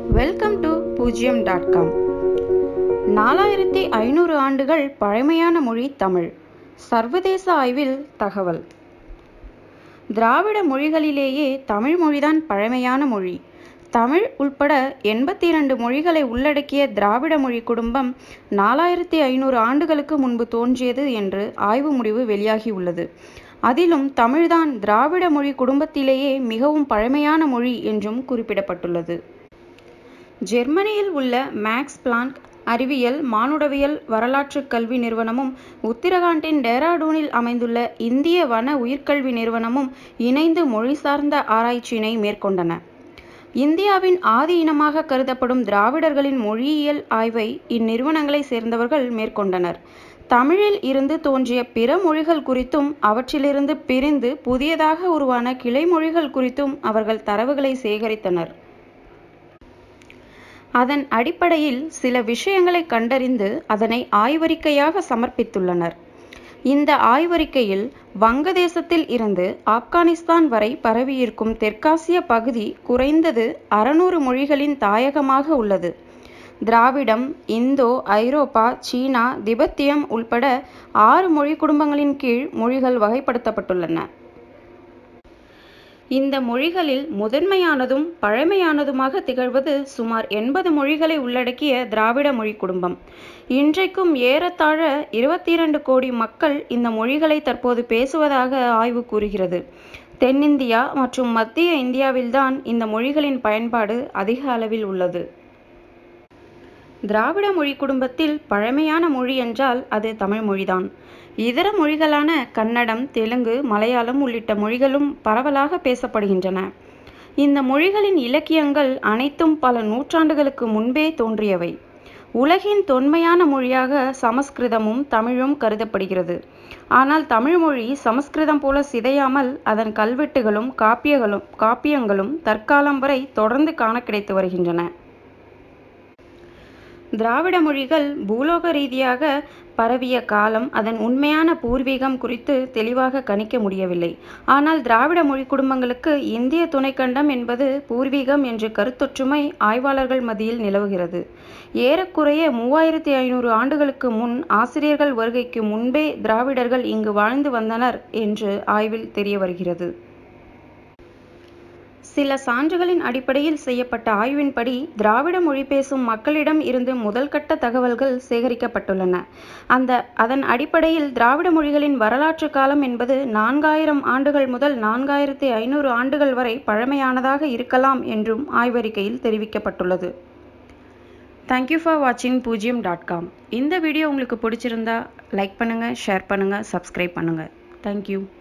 welcome to பூஜ்யம் dot com நாலாயிரத்தி ஐநூறு ஆண்டுகள் பழமையான மொழி தமிழ் சர்வதேச ஆய்வில் தகவல் திராவிட மொழிகளிலேயே தமிழ் மொழிதான் பழமையான மொழி தமிழ் உள்பட எண்பத்தி இரண்டு மொழிகளை உள்ளடக்கிய திராவிட மொழி குடும்பம் நாலாயிரத்தி ஐநூறு ஆண்டுகளுக்கு முன்பு தோன்றியது என்று ஆய்வு முடிவு வெளியாகியுள்ளது அதிலும் தமிழ்தான் திராவிட மொழி குடும்பத்திலேயே மிகவும் பழமையான மொழி என்றும் குறிப்பிடப்பட்டுள்ளது ஜெர்மனியில் உள்ள மேக்ஸ் பிளாங்க் அறிவியல் மானுடவியல் வரலாற்று கல்வி நிறுவனமும் உத்தரகாண்டின் டேராடூனில் அமைந்துள்ள இந்திய வன உயிர்க்கல்வி நிறுவனமும் இணைந்து மொழி சார்ந்த ஆராய்ச்சியினை மேற்கொண்டன இந்தியாவின் ஆதி இனமாக கருதப்படும் திராவிடர்களின் மொழியியல் ஆய்வை இந்நிறுவனங்களை சேர்ந்தவர்கள் மேற்கொண்டனர் தமிழில் இருந்து தோன்றிய பிற மொழிகள் குறித்தும் அவற்றிலிருந்து பிரிந்து புதியதாக உருவான கிளை மொழிகள் குறித்தும் அவர்கள் தரவுகளை சேகரித்தனர் அதன் அடிப்படையில் சில விஷயங்களை கண்டறிந்து அதனை ஆய்வறிக்கையாக சமர்ப்பித்துள்ளனர் இந்த ஆய்வறிக்கையில் வங்கதேசத்தில் இருந்து ஆப்கானிஸ்தான் வரை பரவியிருக்கும் தெற்காசிய பகுதி குறைந்தது அறுநூறு மொழிகளின் தாயகமாக உள்ளது திராவிடம் இந்தோ ஐரோப்பா சீனா திபெத்தியம் உள்பட ஆறு மொழி குடும்பங்களின் கீழ் மொழிகள் வகைப்படுத்தப்பட்டுள்ளன இந்த மொழிகளில் முதன்மையானதும் பழமையானதுமாக திகழ்வது சுமார் எண்பது மொழிகளை உள்ளடக்கிய திராவிட மொழி குடும்பம் இன்றைக்கும் ஏறத்தாழ இருபத்தி இரண்டு கோடி மக்கள் இந்த மொழிகளை தற்போது பேசுவதாக ஆய்வு கூறுகிறது தென்னிந்தியா மற்றும் மத்திய இந்தியாவில்தான் இந்த மொழிகளின் பயன்பாடு அதிக அளவில் உள்ளது திராவிட மொழி குடும்பத்தில் பழமையான மொழி என்றால் அது தமிழ் மொழிதான் இதர மொழிகளான கன்னடம் தெலுங்கு மலையாளம் உள்ளிட்ட மொழிகளும் பரவலாக பேசப்படுகின்றன இந்த மொழிகளின் இலக்கியங்கள் அனைத்தும் பல நூற்றாண்டுகளுக்கு முன்பே தோன்றியவை உலகின் தொன்மையான மொழியாக சமஸ்கிருதமும் தமிழும் கருதப்படுகிறது ஆனால் தமிழ் மொழி சமஸ்கிருதம் போல சிதையாமல் அதன் கல்வெட்டுகளும் காப்பியங்களும் காப்பியங்களும் தற்காலம் வரை தொடர்ந்து காண கிடைத்து வருகின்றன திராவிட மொழிகள் பூலோக ரீதியாக பரவிய காலம் அதன் உண்மையான பூர்வீகம் குறித்து தெளிவாக கணிக்க முடியவில்லை ஆனால் திராவிட மொழி குடும்பங்களுக்கு இந்திய துணைக்கண்டம் என்பது பூர்வீகம் என்ற கருத்தொற்றுமை ஆய்வாளர்கள் மத்தியில் நிலவுகிறது ஏறக்குறைய மூவாயிரத்தி ஐநூறு ஆண்டுகளுக்கு முன் ஆசிரியர்கள் வருகைக்கு முன்பே திராவிடர்கள் இங்கு வாழ்ந்து வந்தனர் என்று ஆய்வில் தெரிய வருகிறது சில சான்றுகளின் அடிப்படையில் செய்யப்பட்ட ஆய்வின்படி திராவிட மொழி பேசும் மக்களிடம் இருந்து முதல் கட்ட தகவல்கள் சேகரிக்கப்பட்டுள்ளன அந்த அதன் அடிப்படையில் திராவிட மொழிகளின் வரலாற்று காலம் என்பது நான்காயிரம் ஆண்டுகள் முதல் நான்காயிரத்தி ஐநூறு ஆண்டுகள் வரை பழமையானதாக இருக்கலாம் என்றும் ஆய்வறிக்கையில் தெரிவிக்கப்பட்டுள்ளது தேங்க்யூ ஃபார் வாட்சிங் பூஜ்ஜியம் டாட் காம் இந்த வீடியோ உங்களுக்கு பிடிச்சிருந்தா லைக் பண்ணுங்கள் ஷேர் பண்ணுங்கள் சப்ஸ்கிரைப் பண்ணுங்கள் தேங்க்யூ